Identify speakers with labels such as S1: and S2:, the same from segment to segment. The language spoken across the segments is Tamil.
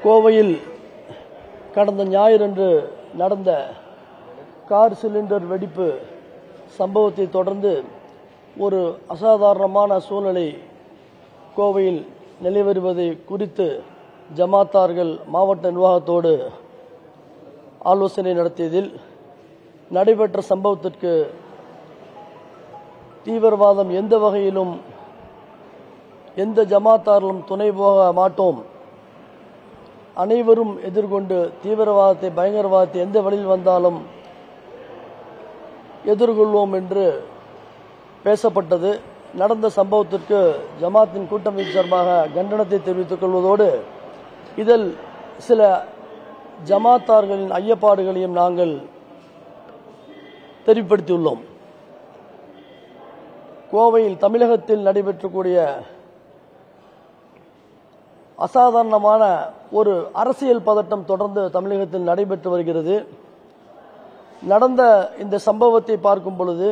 S1: கோவையில் கடந்த ஞாயிறன்று நடந்த கார் சிலிண்டர் வெடிப்பு சம்பவத்தை தொடர்ந்து ஒரு அசாதாரணமான சூழ்நிலை கோவையில் நிலைவருவதை குறித்து ஜமாத்தார்கள் மாவட்ட நிர்வாகத்தோடு ஆலோசனை நடத்தியதில் நடைபெற்ற சம்பவத்திற்கு தீவிரவாதம் எந்த வகையிலும் எந்த ஜமாத்தாரிலும் துணை போக மாட்டோம் அனைவரும் எதிர்கொண்டு தீவிரவாதத்தை பயங்கரவாதத்தை எந்த வழியில் வந்தாலும் எதிர்கொள்வோம் என்று பேசப்பட்டது நடந்த சம்பவத்திற்கு ஜமாத்தின் கூட்டமைப்பு சார்பாக கண்டனத்தை தெரிவித்துக் கொள்வதோடு இதில் சில ஜமாத்தார்களின் ஐயப்பாடுகளையும் நாங்கள் தெரிவிப்படுத்தியுள்ளோம் கோவையில் தமிழகத்தில் நடைபெற்றக்கூடிய அசாதாரணமான ஒரு அரசியல் பதட்டம் தொடர்ந்து தமிழகத்தில் நடைபெற்று வருகிறது நடந்த இந்த சம்பவத்தை பார்க்கும் பொழுது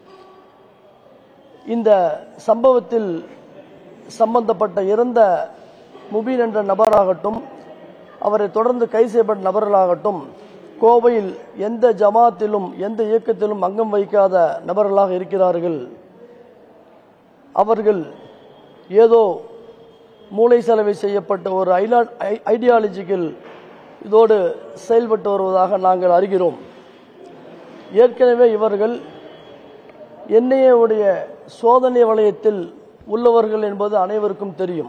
S1: இந்த சம்பவத்தில் சம்பந்தப்பட்ட இறந்த முபீன் என்ற நபராகட்டும் அவரை தொடர்ந்து கைது செய்யப்பட்ட நபர்களாகட்டும் கோவையில் எந்த ஜமாத்திலும் எந்த இயக்கத்திலும் அங்கம் வைக்காத நபர்களாக இருக்கிறார்கள் அவர்கள் ஏதோ மூளை செலவை செய்யப்பட்ட ஒரு ஐடியாலஜிக்கல் இதோடு செயல்பட்டு வருவதாக நாங்கள் அறிகிறோம் ஏற்கனவே இவர்கள் என்ஐஏவுடைய சோதனை வளையத்தில் உள்ளவர்கள் என்பது அனைவருக்கும் தெரியும்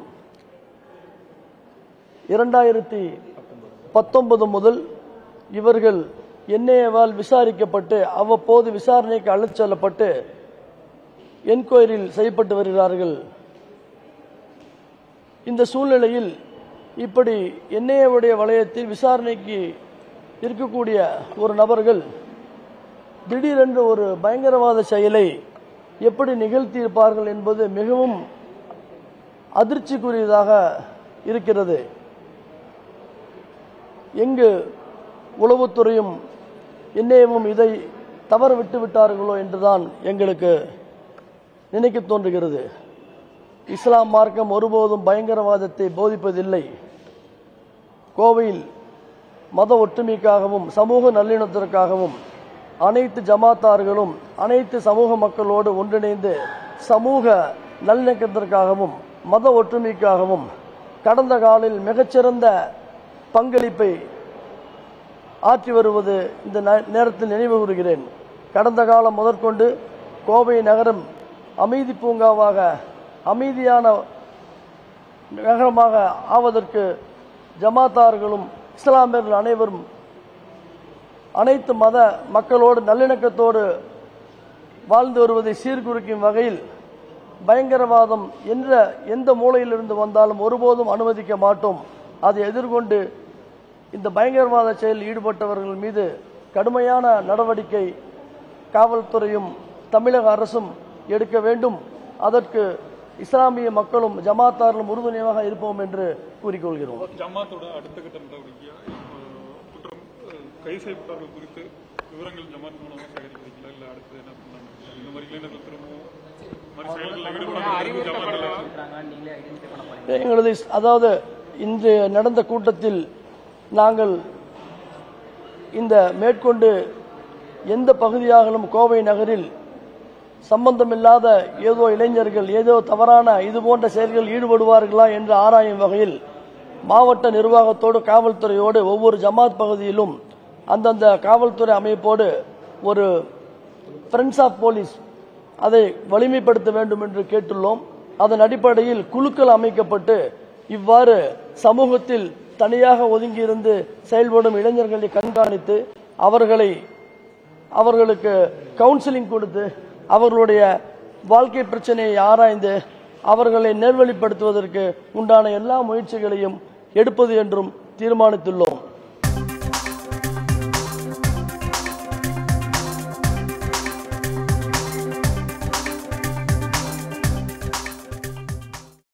S1: இரண்டாயிரத்தி பத்தொன்பது முதல் இவர்கள் என்ஐஏவால் விசாரிக்கப்பட்டு அவ்வப்போது விசாரணைக்கு அழைத்து செல்லப்பட்டு என்கொயரியில் செய்யப்பட்டு வருகிறார்கள் இந்த சூழ்நிலையில் இப்படி என்ஐஏவுடைய வளையத்தில் விசாரணைக்கு இருக்கக்கூடிய ஒரு நபர்கள் திடீரென்று ஒரு பயங்கரவாத செயலை எப்படி நிகழ்த்தியிருப்பார்கள் என்பது மிகவும் அதிர்ச்சிக்குரியதாக இருக்கிறது எங்கு உளவுத்துறையும் என்னையவும் இதை தவற விட்டு விட்டார்களோ என்றுதான் எங்களுக்கு நினைக்க தோன்றுகிறது இஸ்லாம் மார்க்கம் ஒருபோதும் பயங்கரவாதத்தை போதிப்பதில்லை கோவையில் மத ஒற்றுமைக்காகவும் சமூக நல்லிணத்திற்காகவும் அனைத்து ஜமாத்தார்களும் அனைத்து சமூக மக்களோடு ஒன்றிணைந்து சமூக நல்லிணக்கத்திற்காகவும் மத ஒற்றுமைக்காகவும் கடந்த காலில் மிகச்சிறந்த பங்களிப்பை ஆற்றி வருவது இந்த ந- நேரத்தில் நினைவு கூறுகிறேன் கடந்த காலம் முதற்கொண்டு கோவை நகரம் அமைதி பூங்காவாக அமைதியான நகரமாக ஆவதற்கு ஜமாத்தார்களும் இஸ்லாமியர்கள் அனைவரும் அனைத்து மத மக்களோடு நல்லிணக்கத்தோடு வாழ்ந்து வருவதை சீர்குலைக்கும் வகையில் பயங்கரவாதம் என்ற எந்த மூலையிலிருந்து வந்தாலும் ஒருபோதும் அனுமதிக்க மாட்டோம் அதை எதிர்கொண்டு இந்த பயங்கரவாத செயலில் ஈடுபட்டவர்கள் மீது கடுமையான நடவடிக்கை காவல்துறையும் தமிழக அரசும் எடுக்க வேண்டும் அதற்கு இஸ்லாமிய மக்களும் ஜமாத்தார்களும் உறுதுணையாக இருப்போம் என்று கூறிக்கொள்கிறோம்
S2: ஜமாத்தோட அடுத்த கட்ட நடவடிக்கையா இப்போ குற்றம் அஹ், கைது செய்யப்பட்டவர்கள் குறித்து விவரங்கள் ஜமாத் மூலமா சேகரிக்கிறீங்களா இல்ல அடுத்து என்ன பண்ணாங்க இந்த மாதிரி இளைஞர்கள் திரும்பவும் இந்த மாதிரி செயல்களில் ஈடுபடாமல் ஜமாத்தில்
S1: எங்களது இஸ்- அதாவது இன்று நடந்த கூட்டத்தில் நாங்கள் இந்த மேற்கொண்டு எந்த பகுதியாகலும் கோவை நகரில் சம்பந்தமில்லாத ஏதோ இளைஞர்கள் ஏதோ தவறான இது போன்ற செயல்களில் ஈடுபடுவார்களா என்று ஆராயும் வகையில் மாவட்ட நிர்வாகத்தோடு காவல்துறையோடு ஒவ்வொரு ஜமாத் பகுதியிலும் அந்தந்த காவல்துறை அமைப்போடு ஒரு ஃப்ரெண்ட்ஸ் ஆஃப் போலீஸ் அதை வலிமைப்படுத்த வேண்டும் என்று கேட்டுள்ளோம் அதன் அடிப்படையில் குழுக்கள் அமைக்கப்பட்டு இவ்வாறு சமூகத்தில் தனியாக ஒதுங்கியிருந்து செயல்படும் இளைஞர்களை கண்காணித்து அவர்களை அவர்களுக்கு கவுன்சிலிங் கொடுத்து அவர்களுடைய வாழ்க்கை பிரச்சனையை ஆராய்ந்து அவர்களை நேர்வழிப்படுத்துவதற்கு உண்டான எல்லா முயற்சிகளையும் எடுப்பது என்றும் தீர்மானித்துள்ளோம்